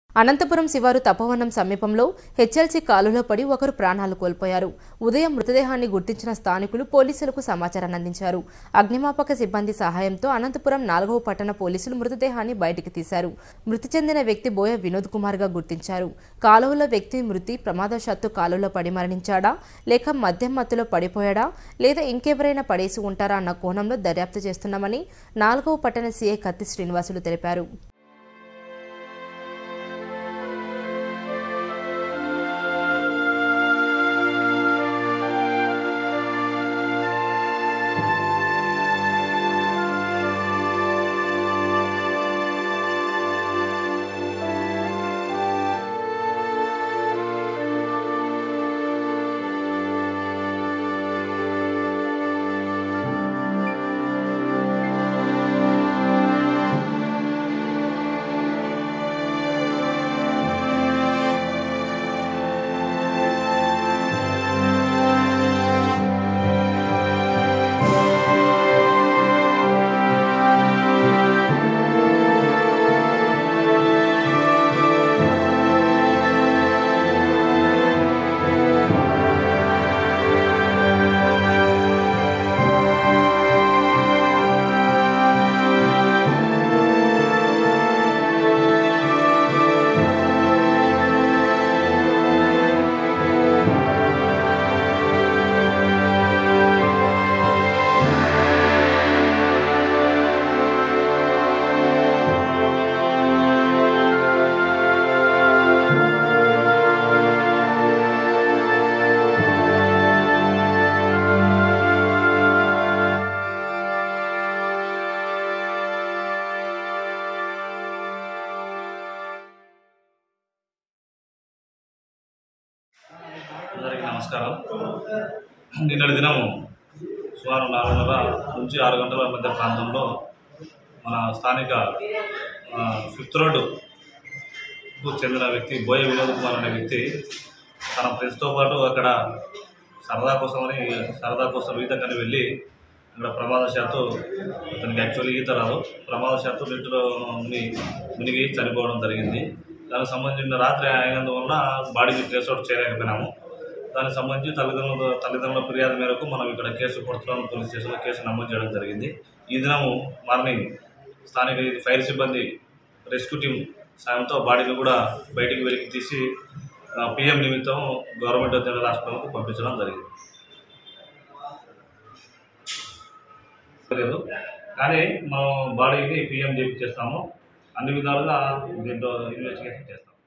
అనంతపురం శివారు తపోవనం సమీపంలో హెచ్ఎల్సీ కాలులో పడి ఒకరు ప్రాణాలు కోల్పోయారు ఉదయం మృతదేహాన్ని గుర్తించిన స్థానికులు పోలీసులకు సమాచారాన్ని అందించారు అగ్నిమాపక సిబ్బంది సహాయంతో అనంతపురం నాలుగవ పట్టణ పోలీసులు మృతదేహాన్ని బయటికి తీశారు మృతి చెందిన వ్యక్తి బోయ వినోద్ కుమార్ గా గుర్తించారు కాలువలో వ్యక్తి మృతి ప్రమాదవశాత్తు కాలువలో పడి మరణించాడా లేక మద్యం మత్తులో పడిపోయాడా లేదా ఇంకెవరైనా పడేసి ఉంటారా అన్న కోణంలో దర్యాప్తు చేస్తున్నామని నాలుగవ పట్టణ సీఐ కత్తి శ్రీనివాసులు తెలిపారు అందరికీ నమస్కారం నిన్నటి దినము సుమారు నాలుగున్నర నుంచి ఆరు గంటల మధ్య ప్రాంతంలో మన స్థానిక ఆ, ఫిఫ్త్ రోడ్డుకు చెందిన వ్యక్తి బోయ వినోద్ కుమార్ అనే వ్యక్తి తన ఫ్రెండ్స్తో పాటు అక్కడ సరదా కోసమని సరదా కోసం ఈతకని వెళ్ళి అక్కడ ప్రమాదశాత్తు అతనికి యాక్చువల్లీ ఈత రాదు ప్రమాదశాత్తు నీటిలో ముని మునిగి చనిపోవడం జరిగింది దానికి సంబంధించిన రాత్రి అయినందువలన బాడీకి ట్రేస్ అవుట్ చేయలేకపోయినాము దానికి సంబంధించి తల్లిదండ్రుల తల్లిదండ్రుల ఫిర్యాదు మేరకు మనం ఇక్కడ కేసు కొడుతున్నాం పోలీస్ స్టేషన్లో కేసు నమోదు చేయడం జరిగింది ఈ దినము మార్నింగ్ స్థానిక ఇది ఫైర్ సిబ్బంది రెస్క్యూ టీం సాయంతో బాడీని కూడా బయటికి వెలికి తీసి పిఎం నిమిత్తం గవర్నమెంట్ జనరల్ హాస్పిటల్కు పంపించడం జరిగింది లేదు కానీ మనం బాడీని పిఎం చేస్తాము అన్ని విధాలుగా దీంట్లో ఇన్వెస్టిగేషన్ చేస్తాం